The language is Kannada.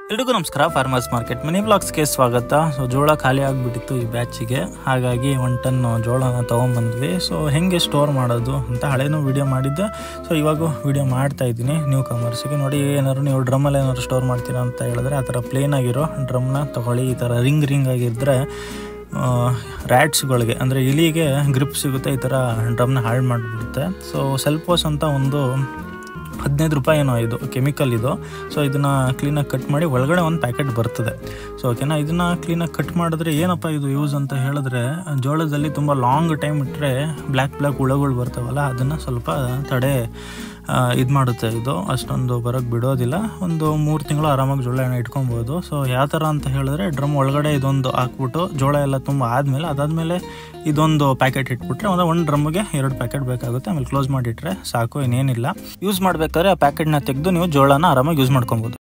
ಎಲ್ರಿಗೂ ನಮಸ್ಕಾರ ಫಾರ್ಮರ್ಸ್ ಮಾರ್ಕೆಟ್ ಮಿನಿ ಬ್ಲಾಗ್ಸ್ಗೆ ಸ್ವಾಗತ ಸೊ ಜೋಳ ಖಾಲಿ ಆಗಿಬಿಟ್ಟಿತ್ತು ಈ ಬ್ಯಾಚಿಗೆ ಹಾಗಾಗಿ ಒನ್ ಟನ್ ಜೋಳನ ತೊಗೊಂಬಂದ್ವಿ ಸೊ ಹೆಂಗೆ ಸ್ಟೋರ್ ಮಾಡೋದು ಅಂತ ಹಳೇನೂ ವಿಡಿಯೋ ಮಾಡಿದ್ದೆ ಸೊ ಇವಾಗ ವಿಡಿಯೋ ಮಾಡ್ತಾ ಇದ್ದೀನಿ ನ್ಯೂ ಕಮರ್ಸಿಗೆ ನೋಡಿ ಏನಾದ್ರು ನೀವು ಡ್ರಮ್ಮಲ್ಲಿ ಏನಾದ್ರು ಸ್ಟೋರ್ ಮಾಡ್ತೀರಾ ಅಂತ ಹೇಳಿದ್ರೆ ಆ ಥರ ಪ್ಲೇನ್ ಆಗಿರೋ ಡ್ರಮ್ನ ತೊಗೊಳ್ಳಿ ಈ ಥರ ರಿಂಗ್ ರಿಂಗ್ ಆಗಿದ್ದರೆ ರ್ಯಾಟ್ಸ್ಗಳಿಗೆ ಅಂದರೆ ಇಲಿಗೆ ಗ್ರಿಪ್ ಸಿಗುತ್ತೆ ಈ ಥರ ಡ್ರಮ್ನ ಹಾಳು ಮಾಡಿಬಿಡುತ್ತೆ ಸೊ ಸೆಲ್ಪೋಸ್ ಅಂತ ಒಂದು ಹದಿನೈದು ರೂಪಾಯಿ ಏನೋ ಇದು ಕೆಮಿಕಲ್ ಇದು ಸೊ ಇದನ್ನು ಕ್ಲೀನಾಗಿ ಕಟ್ ಮಾಡಿ ಒಳಗಡೆ ಒಂದು ಪ್ಯಾಕೆಟ್ ಬರ್ತದೆ ಸೊ ಓಕೆನಾ ಇದನ್ನು ಕ್ಲೀನಾಗಿ ಕಟ್ ಮಾಡಿದ್ರೆ ಏನಪ್ಪ ಇದು ಯೂಸ್ ಅಂತ ಹೇಳಿದ್ರೆ ಜೋಳದಲ್ಲಿ ತುಂಬ ಲಾಂಗ್ ಟೈಮ್ ಇಟ್ಟರೆ ಬ್ಲ್ಯಾಕ್ ಬ್ಲ್ಯಾಕ್ ಹುಳಗಳು ಬರ್ತಾವಲ್ಲ ಅದನ್ನು ಸ್ವಲ್ಪ ತಡೆ ಇದು ಮಾಡುತ್ತೆ ಇದು ಅಷ್ಟೊಂದು ಬರೋಕ್ಕೆ ಬಿಡೋದಿಲ್ಲ ಒಂದು ಮೂರು ತಿಂಗಳು ಆರಾಮಾಗಿ ಜೋಳ ಎಣ್ಣೆ ಇಟ್ಕೊಬೋದು ಸೊ ಯಾವ ಥರ ಅಂತ ಹೇಳಿದ್ರೆ ಡ್ರಮ್ ಒಳಗಡೆ ಇದೊಂದು ಹಾಕ್ಬಿಟ್ಟು ಜೋಳ ಎಲ್ಲ ತುಂಬ ಆದಮೇಲೆ ಅದಾದಮೇಲೆ ಇದೊಂದು ಪ್ಯಾಕೆಟ್ ಇಟ್ಬಿಟ್ರೆ ಒಂದು ಒಂದು ಡ್ರಮ್ಗೆ ಎರಡು ಪ್ಯಾಕೆಟ್ ಬೇಕಾಗುತ್ತೆ ಆಮೇಲೆ ಕ್ಲೋಸ್ ಮಾಡಿಟ್ರೆ ಸಾಕು ಇನ್ನೇನಿಲ್ಲ ಯೂಸ್ ಮಾಡಬೇಕಾದ್ರೆ ಆ ಪ್ಯಾಕೆಟ್ನ ತೆಗೆದು ನೀವು ಜೋಳನ ಆರಾಮಾಗಿ ಯೂಸ್ ಮಾಡ್ಕೊಬೋದು